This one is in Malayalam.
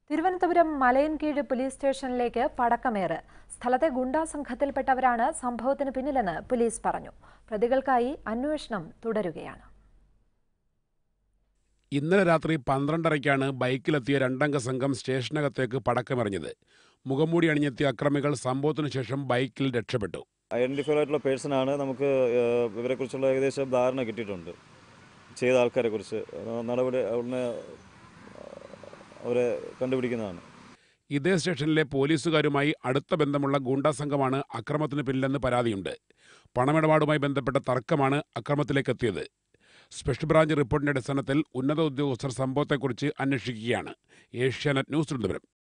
തിരുവനന്തപുരം മലയൻകീഴ് പോലീസ് സ്റ്റേഷനിലേക്ക് പടക്കമേറ് സ്ഥലത്തെ ഗുണ്ടാ സംഘത്തിൽപ്പെട്ടവരാണ് സംഭവത്തിന് പിന്നിലെന്ന് പോലീസ് പറഞ്ഞു പ്രതികൾക്കായി അന്വേഷണം തുടരുകയാണ് ഇന്നലെ രാത്രി പന്ത്രണ്ടരയ്ക്കാണ് ബൈക്കിലെത്തിയ രണ്ടംഗ സംഘം സ്റ്റേഷനകത്തേക്ക് പടക്കമെറിഞ്ഞത് മുഖംമൂടി അണിഞ്ഞെത്തിയ അക്രമികൾ സംഭവത്തിനു ശേഷം ബൈക്കിൽ രക്ഷപ്പെട്ടു ഐഡൻറ്റിഫൈ ആയിട്ടുള്ള പേഴ്സണാണ് നമുക്ക് ഏഹ്, ഇവരെക്കുറിച്ചുള്ള ഏകദേശം ധാരണ കിട്ടിയിട്ടുണ്ട് ചെയ്ത ആൾക്കാരെ കുറിച്ച് നടപടി ഉടനെ അവരെ കണ്ടുപിടിക്കുന്നതാണ് ഇതേ സ്റ്റേഷനിലെ പോലീസുകാരുമായി അടുത്ത ബന്ധമുള്ള ഗൂണ്ടാ സംഘമാണ് അക്രമത്തിന് പിന്നിലെന്ന് പരാതിയുണ്ട് പണമിടപാടുമായി ബന്ധപ്പെട്ട തർക്കമാണ് അക്രമത്തിലേക്കെത്തിയത് സ്പെഷ്യൽ ബ്രാഞ്ച് റിപ്പോർട്ടിന്റെ അടിസ്ഥാനത്തിൽ ഉന്നത ഉദ്യോഗസ്ഥർ സംഭവത്തെക്കുറിച്ച് അന്വേഷിക്കുകയാണ് ഏഷ്യാനെറ്റ് ന്യൂസ് തിരുവനന്തപുരം